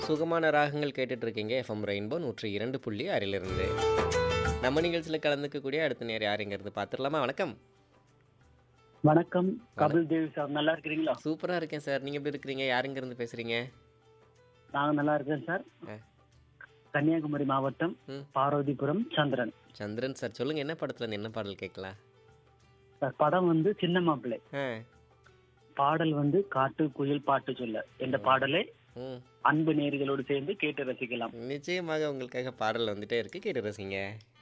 சுகமான ராகங்கள் கேட்டுட்டு இருக்கீங்க எஃப்எம் ரெயின்போ நூற்றி இரண்டு புள்ளி ஆறிலிருந்து நம்ம நிகழ்ச்சியில் கலந்துக்கக்கூடிய அடுத்த நேரம் யாருங்கிறது பார்த்துடலாமா வணக்கம் வணக்கம் கபில் தேவி சார் நல்லா இருக்கிறீங்களா சூப்பராக இருக்கேன் சார் நீங்கள் எப்படி இருக்கிறீங்க யாருங்கிருந்து பேசுகிறீங்க நாங்க நல்லா இருக்கேன் சார் ஆ. கன்னியாகுமரி மாவட்டம் ம். பார்வதிபுரம் சந்திரன் சந்திரன் சார் சொல்லுங்கள் என்ன படத்துல இருந்து என்ன பாடல் கேட்கலாம் சார் படம் வந்து சின்ன மாப்பிள்ளை ஆ பாடல் வந்து காட்டு குயில் பாட்டு சொல்ல இந்த பாடலை ம் அன்பு நேர்களோடு சேர்ந்து கேட்டு ரசிக்கலாம் நிச்சயமாக உங்களுக்காக பாடல் வந்துட்டே இருக்கு கேட்டு ரசிங்க